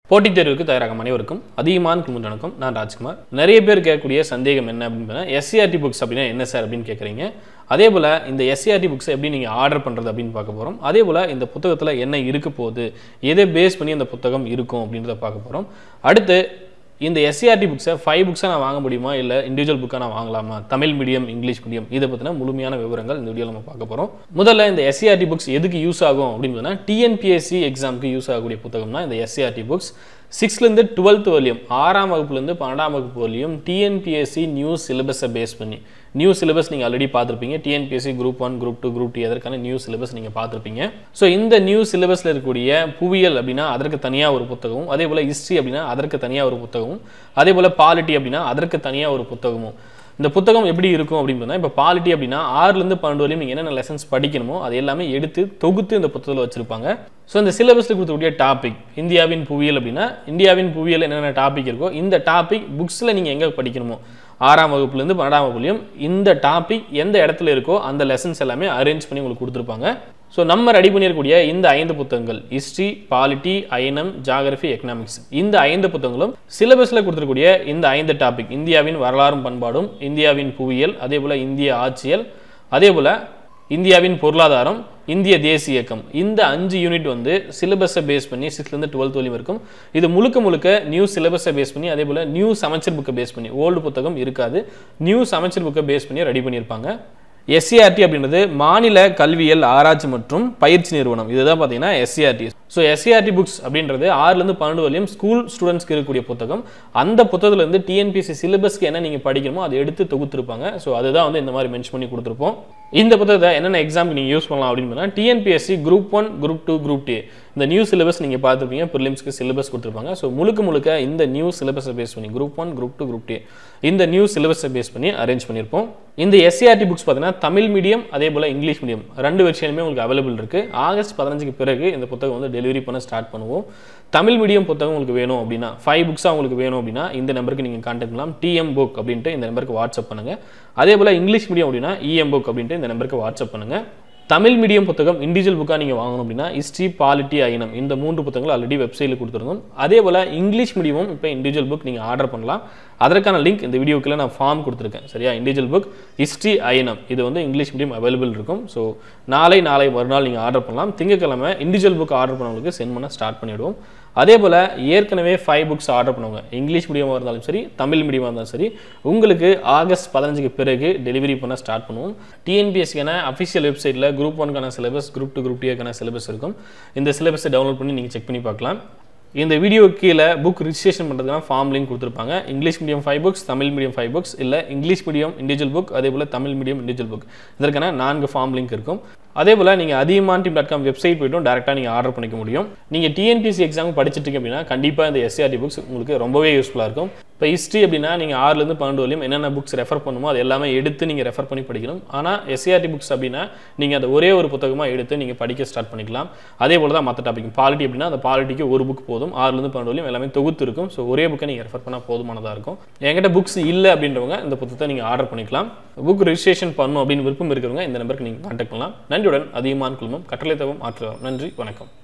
போட்டித் தேர்வுக்கு தயாராகும் அனைவருக்கும் அதிகமான குமுன் வணக்கம் நான் ராஜ்குமார் நிறைய பேர் கேட்கக்கூடிய சந்தேகம் என்ன அப்படின்னு எஸ்சிஆர்டி புக்ஸ் அப்படின்னா என்ன சார் அப்படின்னு கேட்குறீங்க அதே போல் இந்த எஸ்சிஆர்டி புக்ஸை எப்படி நீங்கள் ஆர்டர் பண்ணுறது அப்படின்னு பார்க்க போகிறோம் அதே போல் இந்த புத்தகத்தில் என்ன இருக்க போகுது எதை பேஸ் பண்ணி அந்த புத்தகம் இருக்கும் அப்படின்றத பார்க்க போகிறோம் அடுத்து இந்த எஸ்சிஆர்டி புக்ஸை ஃபைவ் புக்ஸாக நான் வாங்க முடியுமா இல்லை இண்டிவிஜுவல் புக்காக நான் வாங்கலாமா தமிழ் மீடியம் இங்கிலீஷ் மீடியம் இதை பற்றின முழுமையான விவரங்கள் இந்த வீடியோவில் நம்ம பார்க்க போகிறோம் முதல்ல இந்த எஸ்சிஆர்டி புக்ஸ் எதுக்கு யூஸ் ஆகும் அப்படின்னு பார்த்தீங்கன்னா டிஎன்பிஎஸ்சி எக்ஸாமுக்கு யூஸ் ஆகக்கூடிய புத்தகம்னா இந்த எஸ்சிஆர்டி புக்ஸ் சிக்ஸ்த்லேருந்து டுவெல்த் வரையும் ஆறாம் வகுப்புலேருந்து பன்னெண்டாம் வகுப்பு வரையும் டிஎன்பிஎஸ்சி நியூ சிலபஸை பேஸ் பண்ணி நியூ சிலபஸ் நீங்கள் ஆல்ரெடி பார்த்துருப்பீங்க TNPSC group one group two group D அதற்கான நியூ சிலபஸ் நீங்கள் பார்த்துருப்பீங்க ஸோ இந்த நியூ சிலபஸில் இருக்கக்கூடிய புவியியல் அப்படின்னா அதற்கு தனியாக ஒரு புத்தகமும் அதே போல் ஹிஸ்ட்ரி அப்படின்னா அதற்கு தனியாக ஒரு புத்தகமும் அதே போல் பாலிட்டி அப்படின்னா அதற்கு தனியாக ஒரு புத்தகமும் இந்த புத்தகம் எப்படி இருக்கும் அப்படின்னு பார்த்தா இப்போ பாலிட்டி அப்படின்னா ஆறுலேருந்து பன்னெண்டு வரையும் நீங்கள் என்னென்ன லெசன்ஸ் படிக்கணுமோ அது எல்லாமே எடுத்து தொகுத்து இந்த புத்தகத்தில் வச்சுருப்பாங்க ஸோ இந்த சிலபஸில் கொடுக்கக்கூடிய டாபிக் இந்தியாவின் புவியியல் அப்படின்னா இந்தியாவின் புவியியல் என்னென்ன டாபிக் இருக்கோ இந்த டாபிக் புக்ஸில் நீங்கள் எங்கே படிக்கணுமோ ஆறாம் வகுப்புலேருந்து பன்னெண்டாம் வகுப்புலையும் இந்த டாபிக் எந்த இடத்துல இருக்கோ அந்த லெசன்ஸ் எல்லாமே அரேஞ்ச் பண்ணி உங்களுக்கு கொடுத்துருப்பாங்க ஸோ நம்ம ரெடி பண்ணியிருக்கக்கூடிய இந்த ஐந்து புத்தகங்கள் ஹிஸ்ட்ரி பாலிட்டி ஐனம் ஜாகிரபி எக்கனாமிக்ஸ் இந்த ஐந்து புத்தகங்களும் சிலபஸில் கொடுத்துருக்கூடிய இந்த ஐந்து டாபிக் இந்தியாவின் வரலாறும் பண்பாடும் இந்தியாவின் புவியியல் அதே போல் இந்திய ஆட்சியல் அதே போல் இந்தியாவின் பொருளாதாரம் இந்திய தேசிய இயக்கம் இந்த அஞ்சு யூனிட் வந்து சிலபஸை பேஸ் பண்ணி சிக்ஸ்த்லேருந்து டுவெல்த் வரையும் இருக்கும் இது முழுக்க முழுக்க நியூ சிலபஸை பேஸ் பண்ணி அதே போல் நியூ சமச்சர் புக்கை பேஸ் பண்ணி ஓல்டு புத்தகம் இருக்காது நியூ சமச்சர் புக்கை பேஸ் பண்ணி ரெடி பண்ணியிருப்பாங்க எஸ்சிஆர்டி அப்படின்றது மாநில கல்வியல் ஆராய்ச்சி மற்றும் பயிற்சி நிறுவனம் இதுதான் பார்த்தீங்கன்னா எஸ்சிஆர்டி ஸோ எஸ்சிஆர்டி புக்ஸ் அப்படின்றது ஆறுலேருந்து பன்னெண்டு வரையும் ஸ்கூல் ஸ்டூடெண்ட்ஸ்க்கு இருக்கக்கூடிய புத்தகம் அந்த புத்தகத்துலேருந்து டிஎன்பிஎஸ்சி சிலபஸ்க்கு என்ன நீங்கள் படிக்கணுமோ அதை எடுத்து தொகுத்துருப்பாங்க ஸோ அதுதான் வந்து இந்த மாதிரி மென்ஷன் பண்ணி கொடுத்துருப்போம் இந்த புத்தகத்தை என்னென்ன எக்ஸாமுக்கு நீங்கள் யூஸ் பண்ணலாம் அப்படின்னு பார்த்தா TNPSC group one group two group D இந்த நியூ சிலபஸ் நீங்கள் பார்த்துருப்பீங்க ப்ரிலிம்ஸ்க்கு சிலபஸ் கொடுத்துருப்பாங்க ஸோ முழுக்க முழுக்க இந்த நியூ சிலபஸை பேஸ் பண்ணி group one group two group D இந்த நியூ சிலபஸை பேஸ் பண்ணி அரேஞ்ச் பண்ணியிருப்போம் இந்த எஸ்சிஆர்டி புக்ஸ் பார்த்தீங்கன்னா தமிழ் மீடியம் அதே போல் இங்கிலீஷ் மீடியம் ரெண்டு வெர்ஷனுமே உங்களுக்கு அவைலபிள் இருக்குது ஆகஸ்ட் பதினஞ்சுக்கு பிறகு இந்த புத்தகம் வந்து டெலிவரி பண்ண ஸ்டார்ட் பண்ணுவோம் தமிழ் மீடியம் புத்தகம் உங்களுக்கு வேணும் அப்படின்னா ஃபைவ் புக்ஸாக உங்களுக்கு வேணும் அப்படின்னா இந்த நம்பருக்கு நீங்கள் கான்டாக்ட் பண்ணலாம் டிஎம் புக் அப்படின்ட்டு இந்த நம்பருக்கு வாட்ஸ்அப் பண்ணுங்கள் அதே போல் இங்கிலீஷ் மீடியம் அப்படின்னா இஎம் புக் அப்படின்ட்டு இந்த நம்பருக்கு வாட்ஸ்அப் பண்ணுங்கள் தமிழ் மீடியம் புத்தகம் இண்டிவிஜுவல் புக்காக நீங்கள் வாங்கணும் அப்படின்னா ஹிஸ்ட்ரி பாலிட்டி ஐனம் இந்த மூன்று புத்தகங்கள் ஆல்ரெடி வெப்சைட்டில் கொடுத்துருந்தோம் அதே போல் இங்கிலீஷ் மீடியமும் இப்போ இண்டிவிஜுவல் புக் நீங்கள் ஆர்டர் பண்ணலாம் அதற்கான லிங்க் இந்த வீடியோக்குள்ள நான் ஃபார்ம் கொடுத்துருக்கேன் சரியா இண்டிவிஜுவல் புக் ஹிஸ்ட்ரி ஐனம் இது வந்து இங்கிலீஷ் மீடியம் அவைலபிள் இருக்கும் ஸோ நாளை நாளை மறுநாள் நீங்கள் ஆர்டர் பண்ணலாம் திங்கக்கிழமை இண்டிவிஜுவல் புக் ஆர்டர் பண்ணவங்களுக்கு சென்ட் பண்ண ஸ்டார்ட் பண்ணிவிடுவோம் அதே போல் ஏற்கனவே ஃபைவ் புக்ஸ் ஆர்டர் பண்ணுவாங்க இங்கிலீஷ் மீடியமாக இருந்தாலும் சரி தமிழ் மீடியமாக இருந்தாலும் சரி உங்களுக்கு ஆகஸ்ட் பதினஞ்சுக்கு பிறகு டெலிவரி பண்ண ஸ்டார்ட் பண்ணுவோம் டிஎன்பிஎஸ்சிக்கான அஃபிஷியல் வெப்சைட்டில் குரூப் ஒன்க்கான சிலபஸ் குரூப் டூ குரூப் டூக்கான சிலபஸ் இருக்கும் இந்த சிலபஸை டவுன்லோட் பண்ணி நீங்கள் செக் பண்ணி பார்க்கலாம் இந்த வீடியோ கீழே புக் ரிஜிஸ்ட்ரேஷன் பண்ணுறதுக்கான ஃபார்ம் லிங்க் கொடுத்துருப்பாங்க English medium five books Tamil medium five books இல்லை இங்கிலீஷ் மீடியம் இண்டிவிஜுவல் புக் அதே போல் தமிழ் மீடியம் இண்டிவிஜுவல் புக் இதற்கான நான்கு ஃபார்ம் லிங்க் இருக்கும் அதே போல் நீங்கள் அதிகமான டீம் டாட் காம் வெப்சைட் போய்ட்டும் டேரெக்டாக நீங்கள் ஆர்டர் பண்ணிக்க முடியும் நீங்கள் டிஎன்பிசி எக்ஸாம் படிச்சுட்டு இருக்கீங்க அப்படின்னா கண்டிப்பாக இந்த எஸ்சிஆர்டி புக்ஸ் உங்களுக்கு ரொம்பவே யூஸ்ஃபுல்லாக இருக்கும் இப்போ ஹிஸ்ட்ரி அப்படின்னா நீங்கள் ஆறுலேருந்து பன்னெண்டு வரையும் என்னென்ன புக்ஸ் ரெஃபர் பண்ணுமோ அது எல்லாமே எடுத்து நீங்கள் ரெஃபர் பண்ணி படிக்கணும் ஆனால் எஸ்சிஆர்டி புக்ஸ் அப்படின்னா நீங்கள் அதை ஒரே ஒரு புத்தகமாக எடுத்து நீங்கள் படிக்க ஸ்டார்ட் பண்ணிக்கலாம் அதே போல் தான் மற்ற டாபிக் பாலிட்டி அப்படின்னா அந்த பாலிட்டிக்கு ஒரு புக் போதும் ஆறுலேருந்து பன்னெண்டு வரையும் எல்லாமே தொகுத்து இருக்கும் ஸோ ஒரே புக்கை நீங்கள் ரெஃபர் பண்ணால் போதுமானதாக இருக்கும் என்கிட்ட புக்ஸ் இல்லை அப்படின்றவங்க இந்த புத்தகத்தை நீங்கள் ஆர்டர் பண்ணிக்கலாம் புக் ரிஜிஸ்ட்ரேஷன் பண்ணணும் அப்படின்னு விருப்பம் இருக்கிறவங்க இந்த நம்பருக்கு நீங்கள் கான்டாக்ட் பண்ணலாம் நன்றியுடன் அதிகமான குழுமம் கட்டளை தவம் ஆற்றுவோம் நன்றி வணக்கம்